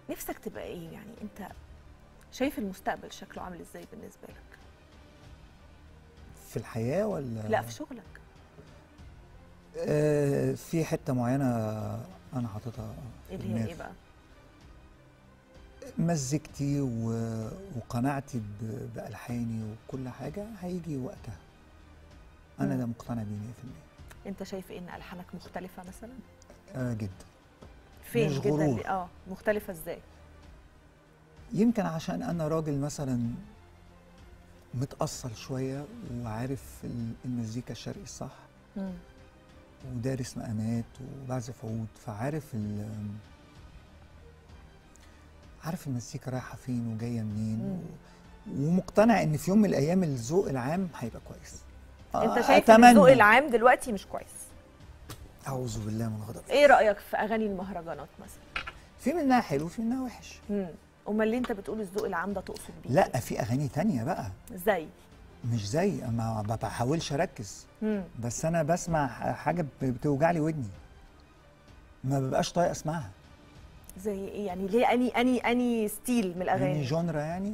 نفسك تبقى ايه يعني انت شايف المستقبل شكله عامل ازاي بالنسبه لك في الحياه ولا لا في شغلك آه في حته معينه انا حاططها في اللي هي دماغي. ايه بقى مزجتي و... وقناعتي ب... بالحاني وكل حاجه هيجي وقتها انا مم. ده مقتنع بيه 100% انت شايف إيه ان الحانك مختلفه مثلا آه جدا فين مش جدا غرور. اللي- اه مختلفه ازاي يمكن عشان انا راجل مثلا متأصل شويه وعارف ال- المزيكا الشرقي الصح مم. ودارس مقامات وبعزف عود فعارف ال عارف المزيكا رايحه فين وجايه منين مم. و... ومقتنع ان في يوم من الايام الذوق العام هيبقى كويس انت آه، شايف ان الذوق العام دلوقتي مش كويس اعوذ بالله من الغضب ايه رايك في اغاني المهرجانات مثلا في منها حلو وفي منها وحش امم امال اللي انت بتقول الذوق العام ده تقصد بيه لا في اغاني تانية بقى ازاي مش زي ما ما بحاولش اركز امم بس انا بسمع ح- حاجه ب- بتوجع لي ودني ما ببقاش طايق اسمعها زي ايه يعني ليه اني اني اني ستيل من يعني الاغاني جونرا يعني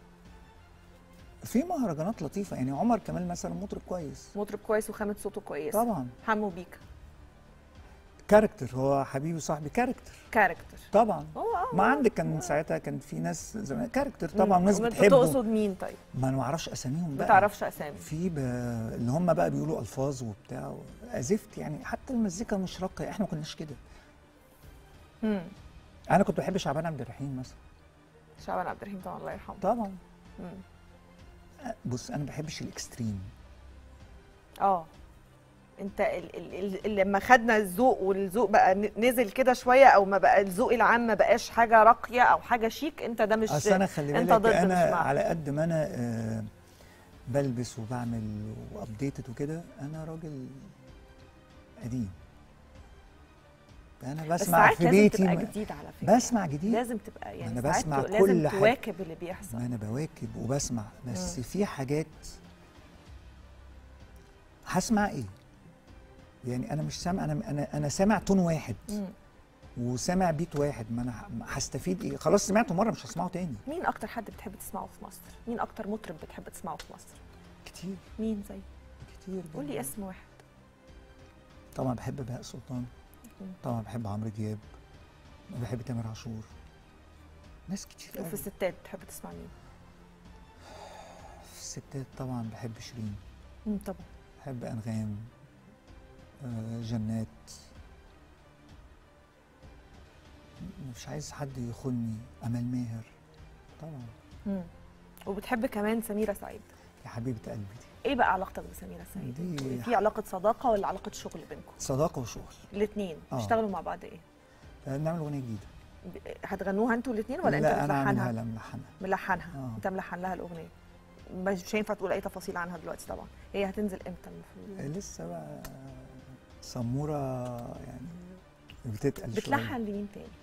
في مهرجانات لطيفه يعني عمر كمال مثلا مطرب كويس مطرب كويس وخامه صوته كويس طبعا حمو بيك كاركتر هو حبيبي وصاحبي كاركتر كاركتر طبعا هو اه ما عندك كان ساعتها كان في ناس زمان كاركتر طبعا مم. ناس وانت بتحبه تقصد مين طيب ما انا ما اعرفش اساميهم ما بقى تعرفش اسامي في ب... اللي هم بقى بيقولوا الفاظ وبتاع ازفت يعني حتى المزيكا مش راقيه احنا ما كناش كده امم انا كنت بحب شعبان عبد الرحيم مثلا شعبان عبد الرحيم طبعا الله يرحمه طبعا مم. بص انا ما بحبش الاكستريم اه انت ال- ال- ال- لما خدنا الذوق والذوق بقى ن- نزل كده شويه او ما بقى الذوق العام ما بقاش حاجه راقيه او حاجه شيك انت ده مش اصل انا خلي انت بالك ضد انا مش مع. على قد ما انا آه بلبس وبعمل وابديتد وكده انا راجل قديم انا بس بسمع ساعات في لازم بيتي تبقى ما- جديد على فكره بسمع جديد لازم تبقى يعني أنا ساعات بسمع لازم كل حاجة. تواكب اللي بيحصل ما انا بواكب وبسمع بس مم. في حاجات هسمع ايه يعني انا مش سامع انا انا انا سامع تون واحد مم. وسامع بيت واحد ما انا ه- هستفيد ايه خلاص سمعته مره مش هسمعه تاني مين اكتر حد بتحب تسمعه في مصر مين اكتر مطرب بتحب تسمعه في مصر كتير مين زي كتير قول لي جداً. اسم واحد طبعا بحب بهاء سلطان مم. طبعا بحب عمرو دياب بحب تامر عاشور ناس كتير وفي قوي الستات بتحب تسمع مين في الستات طبعا بحب شيرين مم، طبعا بحب انغام آه، جنات مش عايز حد يخوني امل ماهر طبعا مم. وبتحب كمان سميرة سعيد يا حبيبه قلبي دي ايه بقى علاقتك بسميرة سعيد دي في علاقة صداقة ولا علاقة شغل بينكم صداقه وشغل الاثنين آه. بتشتغلوا مع بعض ايه آه، نعمل اغنيه جديده ب- هتغنوها انتوا الاثنين ولا انت لا انا عاملها بتلحنها لا ملحنها ملحنها آه. انت ملحن لها الاغنيه مش مش هينفع تقول اي تفاصيل عنها دلوقتي طبعا هي هتنزل امتى المفروض آه، لسه بقى سموره يعني بتتقل شوية. بتلحن لمين تاني